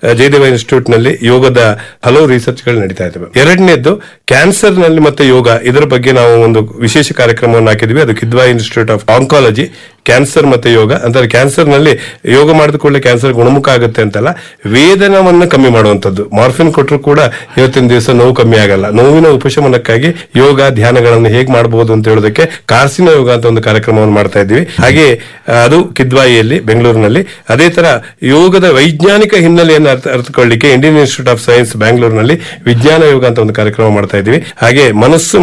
ಆ, ಜಯದೇವ ಇನ್ಸ್ಟಿಟ್ಯೂಟ್ ನಲ್ಲಿ ಯೋಗದ ಹಲವು ರಿಸರ್ಚ್ ಗಳು ನಡೀತಾ ಇದ್ದಾವೆ ಎರಡನೇದ್ದು ಕ್ಯಾನ್ಸರ್ ನಲ್ಲಿ ಮತ್ತೆ ಯೋಗ ಇದರ ಬಗ್ಗೆ ನಾವು ಒಂದು ವಿಶೇಷ ಕಾರ್ಯಕ್ರಮವನ್ನು ಹಾಕಿದ್ವಿ ಅದು Kidwai institute of oncology cancer ಮತ್ತೆ ಯೋಗ ಅಂದ್ರೆ ಕ್ಯಾನ್ಸರ್ ನಲ್ಲಿ ಯೋಗ ಮಾಡಿದ ಕೂಡಲೇ ಕ್ಯಾನ್ಸರ್ ಗುಣಮುಖ ಆಗುತ್ತೆ ಅಂತಲ್ಲ ವೇದನವನ್ನು ಕಮ್ಮಿ ಮಾಡುವಂತದ್ದು ಮಾರ್ಫಿನ್ ಕೊಟ್ಟರು ಕೂಡ ಇವತ್ತಿನ ದಿವಸ ನೋವು ಕಮ್ಮಿ ಆಗಲ್ಲ ನೋವಿನ ಉಪಶಮನಕ್ಕಾಗಿ ಯೋಗ ಧ್ಯಾನಗಳನ್ನು ಹೇಗೆ ಮಾಡಬಹುದು ಅಂತ ಹೇಳೋದಕ್ಕೆ ಕಾರ್ಸಿನ ಯೋಗ ಅಂತ ಒಂದು ಕಾರ್ಯಕ್ರಮವನ್ನು ಮಾಡ್ತಾ ಇದ್ವಿ ಹಾಗೆ ಆ, ಅದು ಕಿದ್ವಾಯಿಯಲ್ಲಿ ಬೆಂಗಳೂರಿನಲ್ಲಿ ಅದೇ ತರ ಯೋಗದ ವೈಜ್ಞಾನಿಕ ಹಿನ್ನೆಲೆಯನ್ನು ಅರ್ಥ ಅರ್ಥಕೊಳ್ಳಿಕ್ಕೆ ಇಂಡಿಯನ್ ಇನ್ಸ್ಟಿಟ್ಯೂಟ್ ಆಫ್ ಸೈನ್ಸ್ ಬ್ಯಾಂಗ್ಳೂರಿನಲ್ಲಿ ವಿಜ್ಞಾನ ಯೋಗ ಅಂತ ಒಂದು ಕಾರ್ಯಕ್ರಮ ಮಾಡ್ತಾ ಇದ್ವಿ ಹಾಗೆ ಮನಸ್ಸು